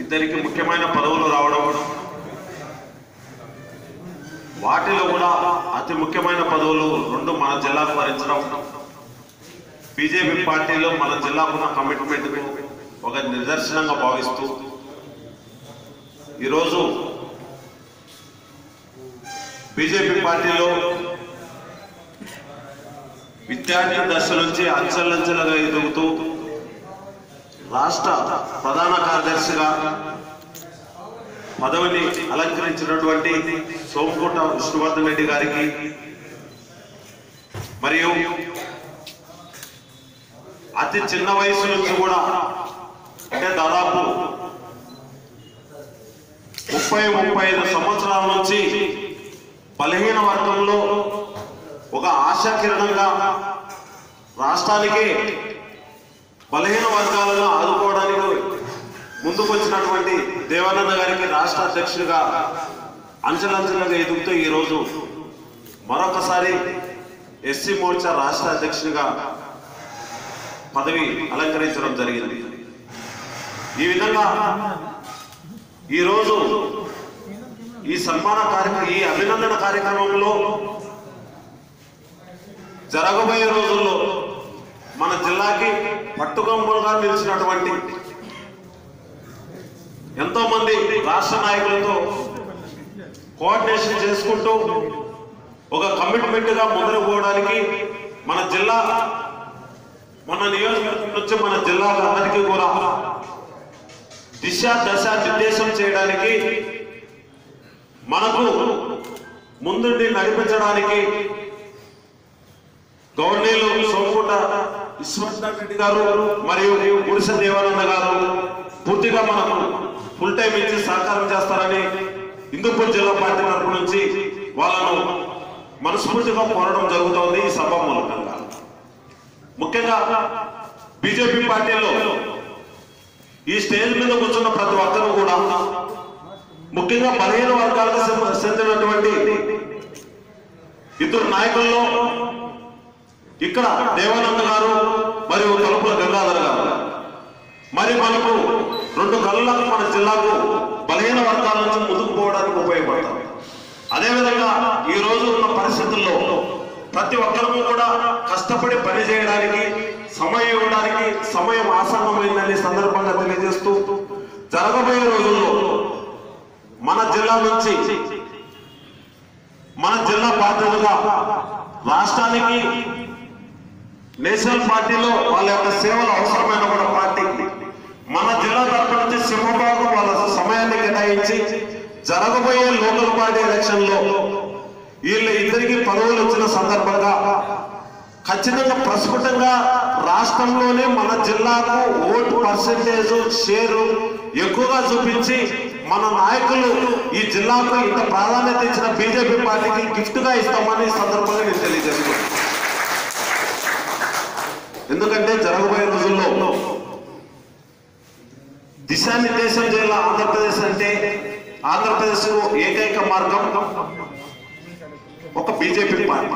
ఇద్దరికి ముఖ్యమైన పదవులు రావడం వాటిలో కూడా అతి ముఖ్యమైన పదవులు రెండు మన జిల్లాకు భరించడం బీజేపీ పార్టీలో మన జిల్లాకున్న కమిట్మెంట్ ఒక నిదర్శనంగా భావిస్తూ ఈరోజు బీజేపీ పార్టీలో విద్యార్థి దశ నుంచి అంచెలంచెలుగా ఎదుగుతూ రాష్ట్ర ప్రధాన కార్యదర్శిగా పదవిని అలంకరించినటువంటి సోమకోట విష్ణువర్ధన్ రెడ్డి గారికి మరియు అతి చిన్న వయసు నుంచి కూడా అంటే దాదాపు ముప్పై ముప్పై ఐదు సంవత్సరాల నుంచి బలహీన వర్గంలో ఒక ఆశాకిరణంగా రాష్ట్రానికి బలహీన వర్గాలను ఆదుకోవడానికి ముందుకొచ్చినటువంటి దేవానంద గారికి రాష్ట్ర అధ్యక్షుడిగా అంచెలంచెలుగా ఎదుగుతూ ఈరోజు మరొకసారి ఎస్సీ మోర్చా రాష్ట్ర అధ్యక్షుడిగా పదవి అలంకరించడం జరిగింది ఈ విధంగా ఈరోజు ఈ సన్మాన కార్యక్రమం ఈ అభినందన కార్యక్రమంలో జరగబోయే రోజుల్లో మన జిల్లాకి పట్టుకొమ్మలుగా నిలిచినటువంటి ఎంతో మంది రాష్ట్ర నాయకులతో కోఆర్డినేషన్ చేసుకుంటూ ఒక కమిట్మెంట్ గా ముందరకు పోవడానికి మన జిల్లా మన నియోజకవర్గం నుంచి మన జిల్లాలందరికీ కూడా దిశ దశ నిర్దేశం చేయడానికి మనకు ముందుండి నడిపించడానికి గవర్నీలు సోమకుంట విశ్వనాథ్ రెడ్డి గారు మరియు గుడిసె దేవానంద గారు పూర్తిగా మనకు ఫుల్ టైం ఇచ్చి సహకారం చేస్తారని హిందూపూర్ జిల్లా పార్టీ తరపు నుంచి వాళ్ళను మనస్ఫూర్తిగా కోరడం జరుగుతోంది ఈ సభ మూలకంగా ముఖ్యంగా బీజేపీ పార్టీలో ఈ స్టేజ్ మీద కూర్చున్న ప్రతి ఒక్కరూ కూడా ముఖ్యంగా బలహీన వర్గాలకు చెంద- చెందినటువంటి ఇద్దరు నాయకుల్లో ఇక్కడ దేవానంద గారు మరియు తలుపుల గంగాధర్ గారు మరి మనకు రెండు కళ్ళకు మన జిల్లాకు బలహీన వర్గాల నుంచి ముందుకు పోవడానికి ఉపయోగపడతాం అదేవిధంగా ఈ రోజు ఉన్న పరిస్థితుల్లో ప్రతి ఒక్కరూ కూడా కష్టపడి పని చేయడానికి సమయం ఇవ్వడానికి సమయం ఆసన్నమైందని సందర్భంగా తెలియజేస్తూ జరగబోయే రోజుల్లో మన జిల్లా నుంచి మన జిల్లా బాధ్యతగా రాష్ట్రానికి నేషనల్ పార్టీలో వాళ్ళ యొక్క సేవలు అవసరమైన కూడా పార్టీకి మన జిల్లా తరపు నుంచి సింహభాగం వాళ్ళ సమయాన్ని కేటాయించి జరగబోయే లోకల్ పార్టీ ఎలక్షన్ లో వీళ్ళ ఇద్దరికి పదవులు వచ్చిన సందర్భంగా ఖచ్చితంగా ప్రస్ఫుటంగా రాష్ట్రంలోనే మన జిల్లాకు ఓటు పర్సెంటేజ్ షేరు ఎక్కువగా చూపించి మన నాయకులు ఈ జిల్లాకు ఇంత ప్రాధాన్యత ఇచ్చిన బీజేపీ పార్టీకి గిఫ్ట్ గా ఇస్తామని ఈ సందర్భంగా నేను తెలియజేస్తున్నాను ఎందుకంటే జరగబోయే రోజుల్లో దిశానిర్దేశం చేయాల ఆంధ్రప్రదేశ్ అంటే ఆంధ్రప్రదేశ్ ఏకైక మార్గం ఒక బీజేపీ పార్టీ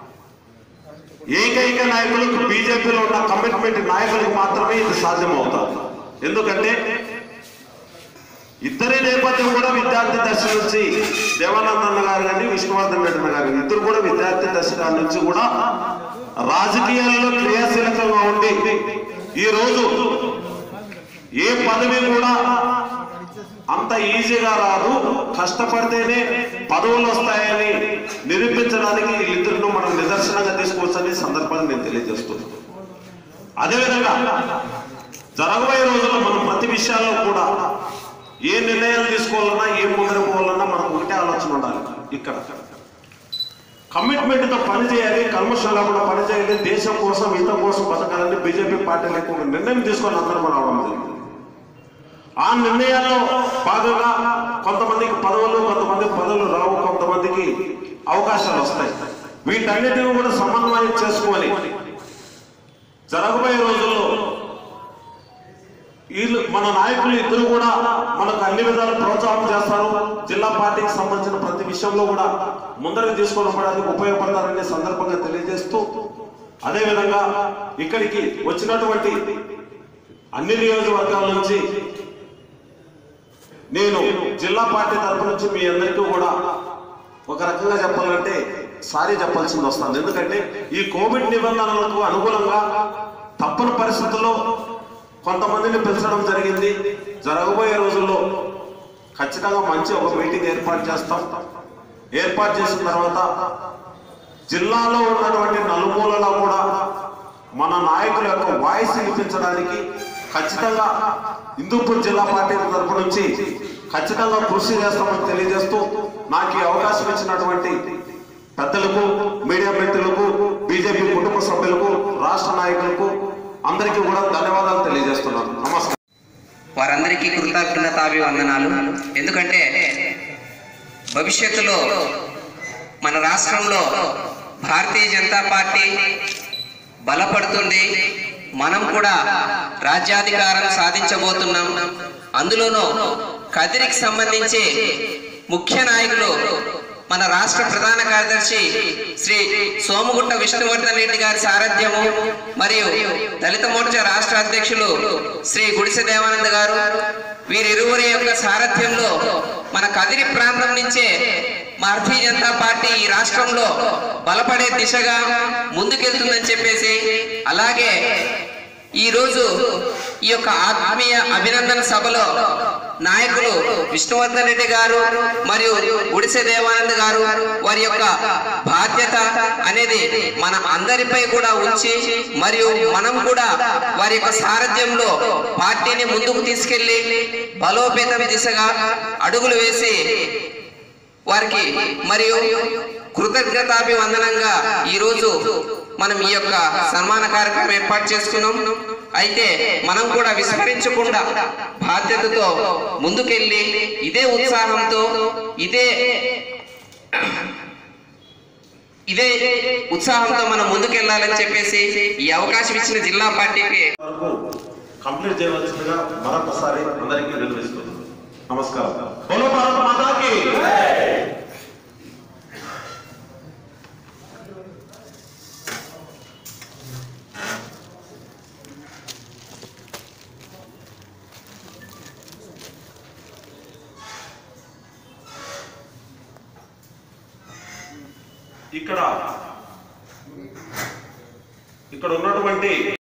ఏకైక నాయకులకు బీజేపీలో ఉన్న కమిట్మెంట్ నాయకులకు మాత్రమే ఇది సాధ్యమవుతుంది ఎందుకంటే ఇద్దరి నేపథ్యం కూడా విద్యార్థి దశ నుంచి దేవానంద అన్న గారు కానీ విష్ణువర్ధన్ రెడ్డి అన్న గారు కానీ ఇద్దరు కూడా విద్యార్థి దశ కాడి నుంచి కూడా రాజకీయాల్లో క్రియాశీలకంగా ఉండి ఈ రోజు ఏ పదవి కూడా అంత ఈజీగా రాదు కష్టపడితేనే పదవులు వస్తాయని నిరూపించడానికి వీళ్ళిద్దరిని మనం నిదర్శనంగా తీసుకోవచ్చని సందర్భంగా నేను తెలియజేస్తున్నాను అదేవిధంగా జరగబోయే రోజుల్లో మనం ప్రతి విషయాల్లో కూడా ఏ నిర్ణయాలు తీసుకోవాలన్నా ఏ ముందర పోవాలన్నా మనకు ఒకటే ఆలోచన ఉండాలి ఇక్కడ కమిట్మెంట్ తో పని చేయాలి కల్మషం లేకుండా పని చేయాలి దేశం కోసం హితం కోసం బతకాలని బీజేపీ పార్టీ లేకుండా నిర్ణయం తీసుకొని అందరం రావడం జరిగింది ఆ నిర్ణయాల్లో భాగంగా కొంతమందికి పదవులు కొంతమందికి పదవులు రావు కొంతమందికి అవకాశాలు వస్తాయి వీటన్నిటిని కూడా సమన్వయం చేసుకొని జరగబోయే రోజుల్లో వీళ్ళు మన నాయకులు ఇద్దరు కూడా మనకు అన్ని విధాలు ప్రోత్సాహం చేస్తారు జిల్లా పార్టీకి సంబంధించిన ప్రతి విషయంలో కూడా ముందరకు తీసుకొని పోవడానికి ఉపయోగపడతారనే సందర్భంగా తెలియజేస్తూ అదేవిధంగా ఇక్కడికి వచ్చినటువంటి అన్ని నియోజకవర్గాల నుంచి నేను జిల్లా పార్టీ తరపు నుంచి మీ అందరికీ కూడా ఒక రకంగా చెప్పాలంటే సారీ చెప్పాల్సింది వస్తుంది ఎందుకంటే ఈ కోవిడ్ నిబంధనలకు అనుగుణంగా తప్పని పరిస్థితుల్లో కొంతమందిని పిలిచడం జరిగింది జరగబోయే రోజుల్లో ఖచ్చితంగా మంచి ఒక మీటింగ్ ఏర్పాటు చేస్తాం ఏర్పాటు చేసిన తర్వాత జిల్లాలో ఉన్నటువంటి నలుమూలలా కూడా మన నాయకుల యొక్క వాయిస్ వినిపించడానికి ఖచ్చితంగా హిందూపూర్ జిల్లా పార్టీ తరపు నుంచి ఖచ్చితంగా కృషి చేస్తామని తెలియజేస్తూ నాకు ఈ అవకాశం ఇచ్చినటువంటి పెద్దలకు మీడియా మిత్రులకు బీజేపీ కుటుంబ సభ్యులకు రాష్ట్ర నాయకులకు అందరికీ కూడా ధన్యవాదాలు తెలియజేస్తున్నాను నమస్కారం వారందరికీ కృతజ్ఞతాభివందనాలు ఎందుకంటే భవిష్యత్తులో మన రాష్ట్రంలో భారతీయ జనతా పార్టీ బలపడుతుంది మనం కూడా రాజ్యాధికారం సాధించబోతున్నాం అందులోనూ కదిరికి సంబంధించి ముఖ్య నాయకులు మన రాష్ట్ర ప్రధాన కార్యదర్శి శ్రీ సోమగుట్ట విష్ణువర్ధన్ రెడ్డి గారి సారథ్యము మరియు దళిత మోర్చా రాష్ట్ర అధ్యక్షులు శ్రీ గుడిసె దేవానంద్ గారు వీరిరువురి యొక్క సారథ్యంలో మన కదిరి ప్రాంతం నుంచే భారతీయ జనతా పార్టీ ఈ రాష్ట్రంలో బలపడే దిశగా ముందుకెళ్తుందని చెప్పేసి అలాగే ఈ రోజు ఈ యొక్క ఆత్మీయ అభినందన సభలో నాయకులు విష్ణువర్ధన్ రెడ్డి గారు మరియు గుడిసె దేవానంద్ గారు వారి యొక్క బాధ్యత అనేది మన అందరిపై కూడా ఉంచి మరియు మనం కూడా వారి యొక్క సారథ్యంలో పార్టీని ముందుకు తీసుకెళ్లి బలోపేతం దిశగా అడుగులు వేసి వారికి మరియు కృతజ్ఞతాభివందనంగా ఈ రోజు మనం ఈ యొక్క సన్మాన కార్యక్రమం ఏర్పాటు చేసుకున్నాం అయితే మనం కూడా విస్మరించకుండా బాధ్యతతో ముందుకెళ్ళి ఇదే ఉత్సాహంతో ఇదే ఇదే ఉత్సాహంతో మనం ముందుకెళ్ళాలని చెప్పేసి ఈ అవకాశం ఇచ్చిన జిల్లా పార్టీకి వరకు కంప్లీట్ చేయవలసిందిగా మరొకసారి అందరికీ వినిపిస్తుంది నమస్కారం బోలో భారత మాతాకి ఇక్కడ ఇక్కడ ఉన్నటువంటి